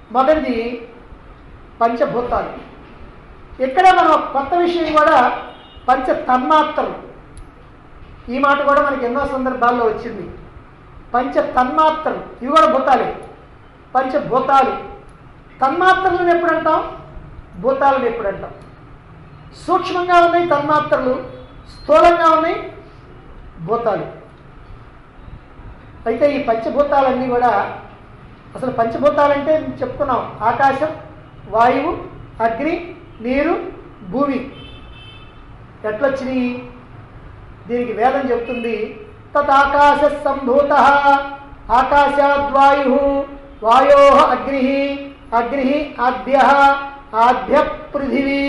మొదటిది పంచభూతాలు ఇక్కడ మనం ఒక కొత్త విషయం కూడా పంచ తన్మాత్రలు ఈ మాట కూడా మనకి ఎన్నో సందర్భాల్లో వచ్చింది పంచ తన్మాత్రలు ఇవి కూడా భూతాలే పంచభూతాలు తన్మాత్రలను ఎప్పుడు అంటాం భూతాలను ఎప్పుడు అంటాం సూక్ష్మంగా ఉన్నాయి తన్మాత్రలు స్థూలంగా ఉన్నాయి భూతాలు అయితే ఈ పంచభూతాలన్నీ కూడా అసలు పంచభూతాలంటే చెప్పుకున్నాం ఆకాశం వాయువు అగ్ని నీరు భూమి ఎట్లొచ్చినాయి దీనికి వేదం చెప్తుంది తదాకాశ సంభూత ఆకాశాద్వాయు వాయో అగ్ని అగ్ని ఆద్య ఆద్య పృథివీ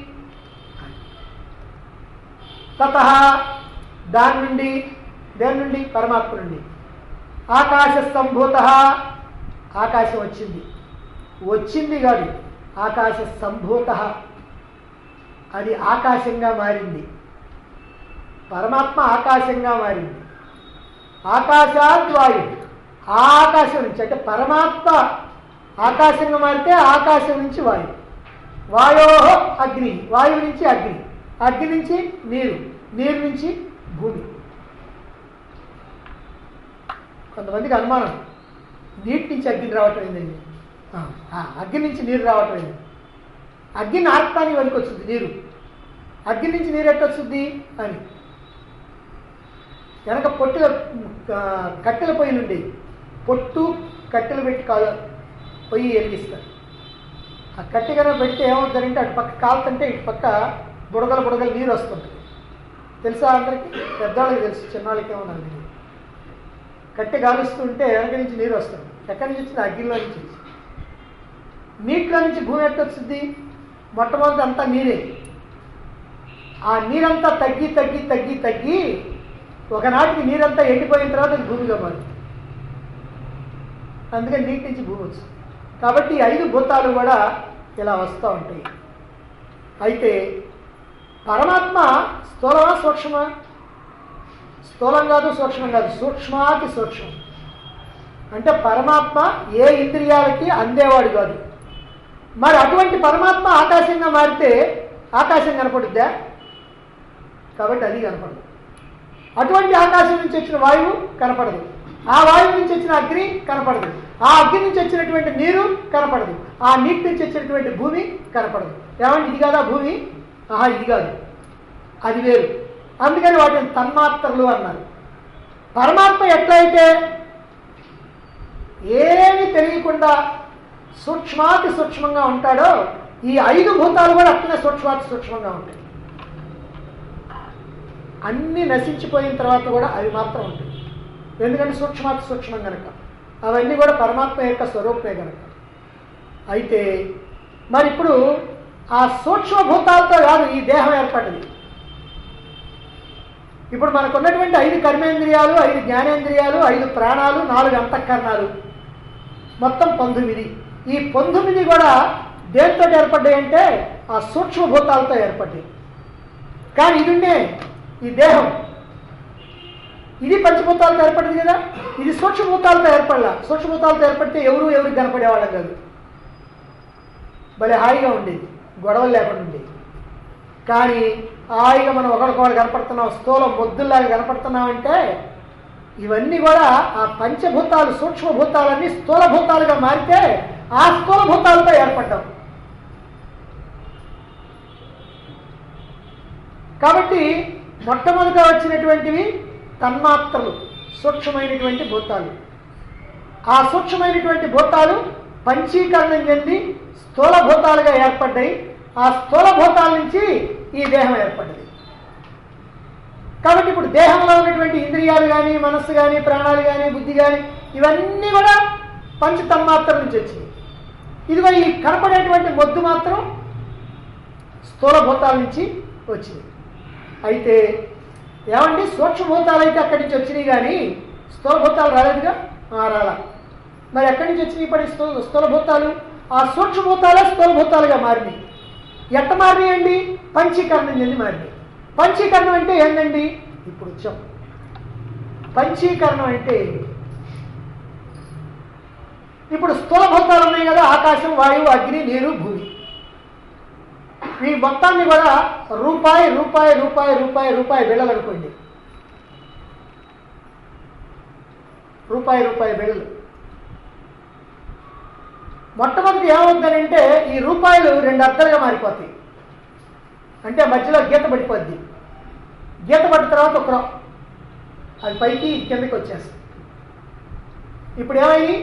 తత దాని నుండి దేని నుండి పరమాత్మ నుండి ఆకాశ సంభూత ఆకాశం వచ్చింది వచ్చింది కాదు ఆకాశ సంభూత అది ఆకాశంగా మారింది పరమాత్మ ఆకాశంగా మారింది ఆకాశాద్వాయు ఆ ఆకాశం నుంచి అంటే పరమాత్మ ఆకాశంగా మారితే ఆకాశం నుంచి వాయు వాయో అగ్ని వాయువు నుంచి అగ్ని అగ్ని నుంచి నీరు నీరు నుంచి భూమి కొంతమందికి అనుమానం నీటి నుంచి అగ్ని రావటం ఏందండి ఆ, ఆ, అగ్ని నుంచి నీరు రావటం ఏంది అగ్ని నార్తానికి వరకు వచ్చింది నీరు అగ్ని నుంచి నీరు ఎట్టొచ్చుద్ది అని వెనక పొట్టుల ఆ, కట్టెల పొయ్యి నుండి పొట్టు కట్టెలు పెట్టి కా పొయ్యి వెలిగిస్తారు ఆ కట్టె కనుక పెడితే ఏమవుతుందంటే అటు పక్క కాలుతుంటే ఇటు పక్క బుడగలు బుడగలు నీరు వస్తుంది తెలుసా అందరికి పెద్దవాళ్ళకి తెలుసు చిన్నవాళ్ళకి ఏమో నాకు తెలియదు కట్టె కాలుస్తుంటే వెనక నుంచి నీరు వస్తుంది ఎక్కడి నుంచి వచ్చింది అగ్గిలో నుంచి వచ్చింది నీటిలో నుంచి భూమి ఎట్ట వచ్చింది మొట్టమొదటి అంతా నీరే ఆ నీరంతా తగ్గి తగ్గి తగ్గి తగ్గి ఒకనాటికి నీరంతా ఎండిపోయిన తర్వాత అది భూమిగా మారింది అందుకని నీటి నుంచి భూమి వచ్చింది కాబట్టి ఈ ఐదు భూతాలు కూడా ఇలా వస్తూ ఉంటాయి అయితే పరమాత్మ స్థూలమా సూక్ష్మా స్థూలం కాదు సూక్ష్మం కాదు సూక్ష్మాతి సూక్ష్మం అంటే పరమాత్మ ఏ ఇంద్రియాలకి అందేవాడు కాదు మరి అటువంటి పరమాత్మ ఆకాశంగా మారితే ఆకాశం కనపడుద్దా కాబట్టి అది కనపడదు అటువంటి ఆకాశం నుంచి వచ్చిన వాయువు కనపడదు ఆ వాయువు నుంచి వచ్చిన అగ్ని కనపడదు ఆ అగ్ని నుంచి వచ్చినటువంటి నీరు కనపడదు ఆ నీటి నుంచి వచ్చినటువంటి భూమి కనపడదు ఏమంటే ఇది కాదా భూమి ఆహా ఇది కాదు అది వేరు అందుకని వాటిని తన్మాత్రలు అన్నారు పరమాత్మ ఎట్లయితే ఏమీ తెలియకుండా సూక్ష్మాతి సూక్ష్మంగా ఉంటాడో ఈ ఐదు భూతాలు కూడా అట్లనే సూక్ష్మాతి సూక్ష్మంగా ఉంటాయి అన్నీ నశించిపోయిన తర్వాత కూడా అవి మాత్రం ఉంటాయి ఎందుకంటే సూక్ష్మాతి సూక్ష్మం కనుక అవన్నీ కూడా పరమాత్మ యొక్క స్వరూపమే కనుక అయితే మరి ఇప్పుడు ఆ సూక్ష్మ భూతాలతో కాదు ఈ దేహం ఏర్పడింది ఇప్పుడు మనకు ఉన్నటువంటి ఐదు కర్మేంద్రియాలు ఐదు జ్ఞానేంద్రియాలు ఐదు ప్రాణాలు నాలుగు అంతఃకరణాలు మొత్తం పంతొమ్మిది ఈ పంతొమ్మిది కూడా దేంతో ఏర్పడ్డాయి అంటే ఆ సూక్ష్మభూతాలతో ఏర్పడ్డాయి కానీ ఇది ఉండే ఈ దేహం ఇది పంచభూతాలతో ఏర్పడింది కదా ఇది సూక్ష్మభూతాలతో ఏర్పడలా సూక్ష్మభూతాలతో ఏర్పడితే ఎవరు ఎవరికి కనపడేవాళ్ళం కాదు భలే హాయిగా ఉండేది గొడవలు లేకుండా ఉండేది కానీ హాయిగా మనం ఒకరికొకరు కనపడుతున్నాం స్థూలం మొద్దుల్లాగా కనపడుతున్నాం అంటే ఇవన్నీ కూడా ఆ పంచభూతాలు సూక్ష్మభూతాలన్నీ స్థూలభూతాలుగా మారితే ఆ స్థూలభూతాలతో ఏర్పడ్డాం కాబట్టి మొట్టమొదట వచ్చినటువంటివి తన్మాత్రలు సూక్ష్మమైనటువంటి భూతాలు ఆ సూక్ష్మమైనటువంటి భూతాలు పంచీకరణం చెంది స్థూల భూతాలుగా ఏర్పడ్డాయి ఆ స్థూల భూతాల నుంచి ఈ దేహం ఏర్పడ్డది కాబట్టి ఇప్పుడు దేహంలో ఉన్నటువంటి ఇంద్రియాలు కానీ మనస్సు కానీ ప్రాణాలు కానీ బుద్ధి కానీ ఇవన్నీ కూడా పంచ తన్మాత్రల నుంచి వచ్చింది ఇదిగో ఈ కనపడేటువంటి మొద్దు మాత్రం స్థూల భూతాల నుంచి వచ్చింది అయితే ఏమండి సూక్ష్మభూతాలు అయితే అక్కడి నుంచి వచ్చినాయి కానీ స్థూలభూతాలు రాలేదుగా ఆ, రాలా మరి ఎక్కడి నుంచి వచ్చినాయి ఇప్పుడు స్థూ స్థూలభూతాలు ఆ సూక్ష్మభూతాలే స్థూలభూతాలుగా మారినాయి ఎట్ట మారినాయండి పంచీకరణం చెంది మారినాయి పంచీకరణం అంటే ఏంటండి ఇప్పుడు వచ్చాం పంచీకరణం అంటే ఏంటి? ఇప్పుడు స్థూల భూతాలు ఉన్నాయి కదా ఆకాశం వాయువు అగ్ని నీరు భూమి ఈ మొత్తాన్ని కూడా రూపాయి రూపాయి రూపాయి రూపాయి రూపాయి బిళ్ళలు అనుకోండి రూపాయి రూపాయి బిళ్ళలు మొట్టమొదటి ఏమవుతుందంటే ఈ రూపాయలు రెండు అర్థాలుగా మారిపోతాయి అంటే మధ్యలో గీత పడిపోద్ది గీత పడిన తర్వాత ఒక అది పైకి కిందకి వచ్చేస్తుంది ఇప్పుడు ఏమైంది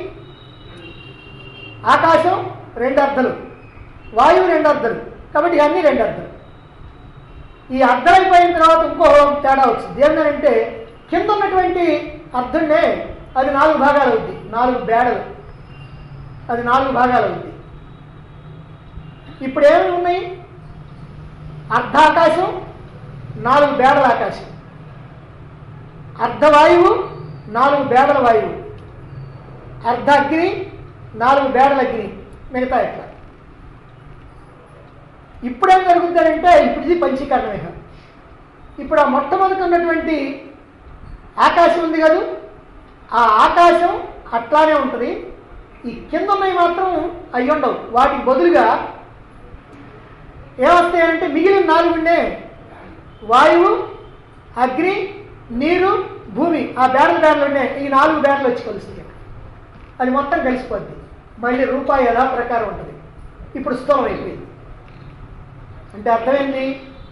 ఆకాశం రెండు అర్థలు వాయువు రెండు అర్థలు కాబట్టి అన్నీ రెండు అర్థలు ఈ అర్థమైపోయిన తర్వాత ఇంకో తేడా వచ్చింది ఏంటంటే కింద ఉన్నటువంటి అర్థుండే అది నాలుగు భాగాలు అవుద్ది నాలుగు బేడలు అది నాలుగు భాగాలు అవుద్ది ఇప్పుడు ఏమి ఉన్నాయి అర్ధాకాశం నాలుగు బేడల ఆకాశం అర్ధవాయువు నాలుగు బేడల వాయువు అర్ధ అగ్ని నాలుగు బేడల అగ్ని మిగతా ఎట్లా ఇప్పుడేం జరుగుతుందంటే ఇప్పుడు ఇది పంచీకరణమే ఇప్పుడు ఆ మొట్టమొదటి ఉన్నటువంటి ఆకాశం ఉంది కదా ఆ ఆకాశం అట్లానే ఉంటుంది ఈ కింద ఉన్నవి మాత్రం అవి ఉండవు వాటికి బదులుగా ఏమొస్తాయంటే మిగిలిన నాలుగుండే వాయువు అగ్ని నీరు భూమి ఆ బేడల బేడలు ఉండే ఈ నాలుగు బేడలు వచ్చి కలుస్తాయి అది మొత్తం కలిసిపోద్ది మళ్ళీ రూపాయి ఎలా ప్రకారం ఉంటుంది ఇప్పుడు స్థూలం అయిపోయింది అంటే అర్థమైంది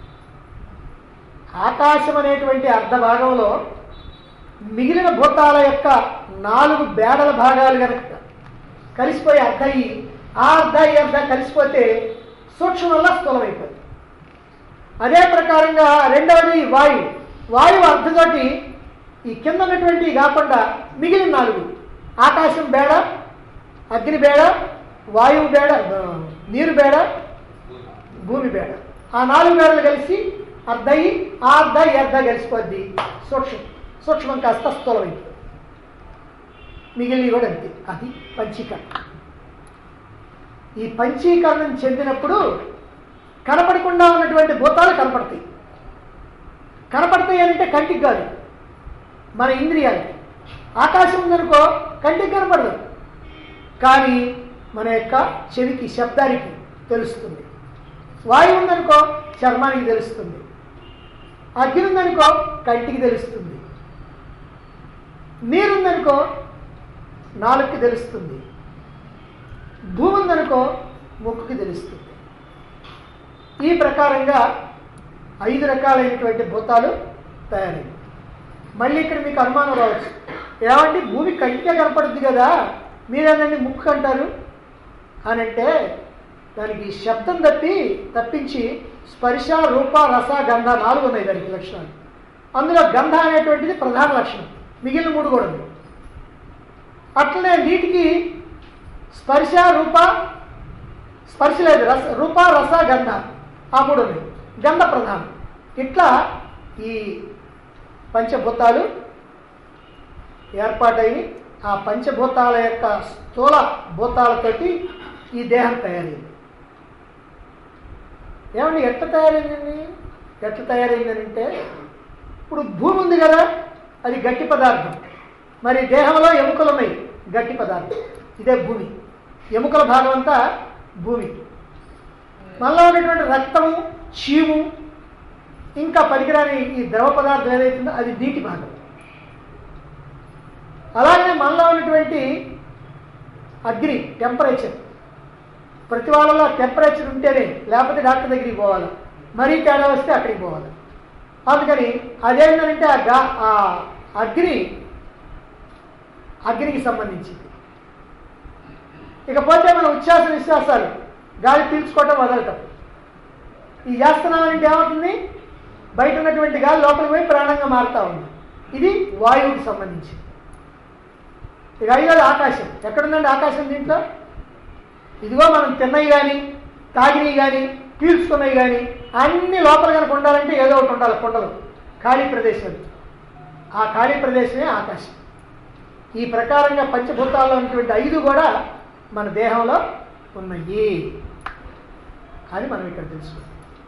ఆకాశం అనేటువంటి అర్ధ భాగంలో మిగిలిన భూతాల యొక్క నాలుగు బేడల భాగాలు కనుక కలిసిపోయి అర్ధయి ఆ అర్ధ ఈ అర్ధ కలిసిపోతే సూక్ష్మం వల్ల స్థూలం అయిపోతుంది అదే ప్రకారంగా రెండవది వాయువు వాయువు అర్ధతోటి ఈ కింద ఉన్నటువంటి కాకుండా మిగిలిన నాలుగు ఆకాశం బేడ అగ్ని బేడ వాయువు బేడ ఆ, నీరు బేడ భూమి బేడ ఆ నాలుగు బేడలు కలిసి అర్ధయి ఆ అర్ధ ఈ అర్ధ కలిసిపోద్ది సూక్ష్మం సూక్ష్మం కాస్త స్థూలమైంది మిగిలినవి కూడా అంతే అది పంచీకరణ ఈ పంచీకరణం చెందినప్పుడు కనపడకుండా ఉన్నటువంటి భూతాలు కనపడతాయి కనపడతాయి అంటే కంటికి కాదు మన ఇంద్రియాలకి ఆకాశం ఉందనుకో కంటికి కనపడదు కానీ మన యొక్క చెవికి శబ్దానికి తెలుస్తుంది వాయువు ఉందనుకో చర్మానికి తెలుస్తుంది అగ్ని ఉందనుకో కంటికి తెలుస్తుంది నీరుందనుకో నాలుగుకి తెలుస్తుంది భూమి ఉందనుకో ముక్కుకి తెలుస్తుంది ఈ ప్రకారంగా ఐదు రకాలైనటువంటి భూతాలు తయారయ్యాయి మళ్ళీ ఇక్కడ మీకు అనుమానం రావచ్చు ఏమండి భూమి కంటికే కనపడుద్ది కదా మీరేనండి ముక్కు అంటారు అని అంటే దానికి శబ్దం తప్పి తప్పించి స్పర్శ రూప రస గంధ నాలుగు ఉన్నాయి దానికి లక్షణాలు అందులో గంధ అనేటువంటిది ప్రధాన లక్షణం మిగిలిన మూడు కూడా ఉంది అట్లనే నీటికి స్పర్శ రూప స్పర్శ లేదు రస రూప రస గంధ ఆ మూడు ఉన్నాయి గంధ ప్రధానం ఇట్లా ఈ పంచభూతాలు ఏర్పాటై ఆ పంచభూతాల యొక్క స్థూల భూతాలతోటి ఈ దేహం తయారైంది ఏమండి ఎట్లా తయారైందండి ఎట్లా తయారైందని అంటే ఇప్పుడు భూమి ఉంది కదా అది గట్టి పదార్థం మరి దేహంలో ఎముకలు ఉన్నాయి గట్టి పదార్థం ఇదే భూమి ఎముకల భాగం అంతా భూమి మనలో ఉన్నటువంటి రక్తము చీము ఇంకా పనికిరాని ఈ ద్రవ పదార్థం ఏదైతుందో అది నీటి భాగం అలాగే మనలో ఉన్నటువంటి అగ్ని టెంపరేచర్ ప్రతి వాళ్ళలో టెంపరేచర్ ఉంటేనే లేకపోతే డాక్టర్ దగ్గరికి పోవాలి మరీ తేడా వస్తే అక్కడికి పోవాలి అందుకని అదేంటంటే ఆ గా ఆ అగ్ని అగ్నికి సంబంధించింది ఇకపోతే మన ఉచ్ఛ్వాస విశ్వాసాలు గాలి పీల్చుకోవటం వదలటం ఈ చేస్తున్నామంటే ఏమవుతుంది బయట ఉన్నటువంటి గాలి లోపలికి పోయి ప్రాణంగా మారుతూ ఉంది ఇది వాయువుకి సంబంధించి ఇక ఐదోది ఆకాశం ఎక్కడుందండి ఆకాశం దీంట్లో ఇదిగో మనం తిన్నవి కానీ తాగినవి కానీ పీల్చుకున్నవి కానీ అన్ని లోపల కనుక ఉండాలంటే ఏదో ఒకటి ఉండాలి కొండలు ఖాళీ ప్రదేశం ఆ ఖాళీ ప్రదేశమే ఆకాశం ఈ ప్రకారంగా పంచభూతాల్లో ఉన్నటువంటి ఐదు కూడా మన దేహంలో ఉన్నాయి అని మనం ఇక్కడ తెలుసుకుంటాం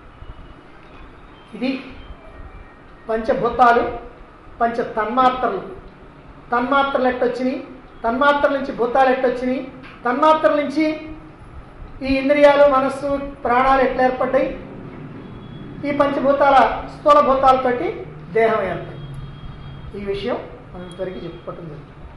ఇది పంచభూతాలు పంచ తన్మాత్రలు తన్మాత్రలు ఎట్టొచ్చినాయి తన్మాత్రల నుంచి భూతాలు ఎట్టొచ్చినాయి తన్మాత్రల నుంచి ఈ ఇంద్రియాలు మనస్సు ప్రాణాలు ఎట్లా ఏర్పడ్డాయి ఈ పంచభూతాల స్థూల భూతాలతోటి దేహం ఏర్పడింది ఈ విషయం మనం త్వరకి చెప్పుకోవటం జరుగుతుంది